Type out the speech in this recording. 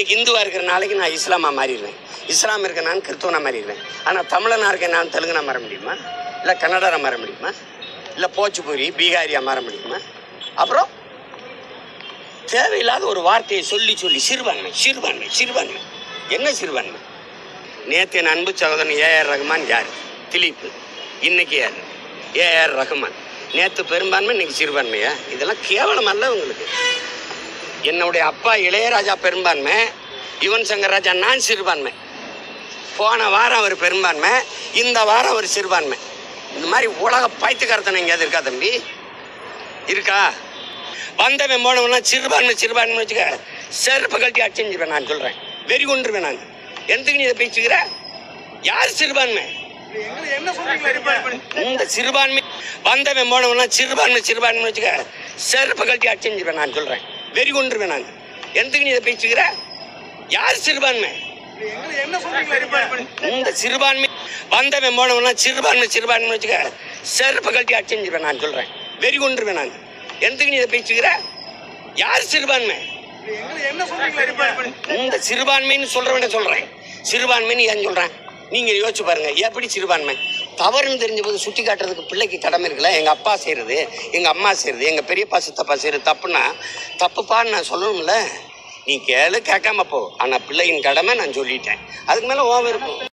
இன்னைக்கு இந்துவா இருக்கிற நாளைக்கு நான் இஸ்லாமா மாறிடுவேன் இஸ்லாம் இருக்க நான் கிறிஸ்துவனா மாறிடுவேன் ஆனால் தமிழனா இருக்க நான் தெலுங்குனா மாற முடியுமா இல்லை கன்னடரா மாற முடியுமா இல்லை போச்சுபுரி பீகாரியா மாற முடியுமா அப்புறம் தேவையில்லாத ஒரு வார்த்தையை சொல்லி சொல்லி சிறுபான்மை சிறுபான்மை சிறுபான்மை என்ன சிறுபான்மை நேற்று என் அன்பு சகோதரன் ஏஆர் ரஹ்மான் யார் திலீப் இன்னைக்கு யார் ஏஆர் ரஹ்மான் நேற்று பெரும்பான்மை இன்னைக்கு சிறுபான்மையா இதெல்லாம் கேவலம் அல்ல உங்களுக்கு என்னுடைய அப்பா இளையராஜா பெரும்பான்மை யுவன் சங்கர் ராஜா நான் சிறுபான்மை போன வாரம் அவர் பெரும்பான்மை இந்த வாரம் அவர் சிறுபான்மை இந்த மாதிரி உலக பைத்துக்காரத்தனம் எங்கேயாவது இருக்கா தம்பி இருக்கா வந்தவன் போனவனா சிறுபான்மை சிறுபான்மை வச்சுக்க செருப்பு கழட்டி அடிச்சுருவேன் நான் சொல்கிறேன் வெறி கொண்டுருவேன் நான் எதுக்கு நீ இதை பேசுகிற யார் சிறுபான்மை இந்த சிறுபான்மை வந்தவன் போனவனா சிறுபான்மை சிறுபான்மை வச்சுக்க செருப்பு கழட்டி அடிச்சுருவேன் நான் சொல்கிறேன் வெறி கொண்டுருவேன் நான் எதுக்கு நீ இதை பேசுகிற யார் சிறுபான்மை இந்த சிறுபான்மை வந்தவன் போனவனா சிறுபான்மை சிறுபான்மை வச்சுக்க செருப்பு கழட்டி அடிச்சுருவேன் நான் சொல்கிறேன் வெறி கொண்டுருவேன் நான் எதுக்கு நீ இதை பேசுகிற யார் சிறுபான்மை இந்த சிறுபான்மைன்னு சொல்றவன சொல்றேன் சிறுபான்மைன்னு ஏன் சொல்றேன் நீங்க யோசிச்சு பாருங்க எப்படி சிறுபான்மை தவறுன்னு தெரிஞ்ச போது சுட்டி காட்டுறதுக்கு பிள்ளைக்கு கடமை இருக்குல்ல எங்க அப்பா செய்யறது எங்க அம்மா செய்யறது எங்க பெரியப்பா சித்தப்பா செய்யறது தப்புன்னா தப்புப்பான்னு நான் சொல்லணும்ல நீ கேளு கேட்காம போ ஆனா பிள்ளையின் கடமை நான் சொல்லிட்டேன் அதுக்கு மேல ஓவம் இருக்கும்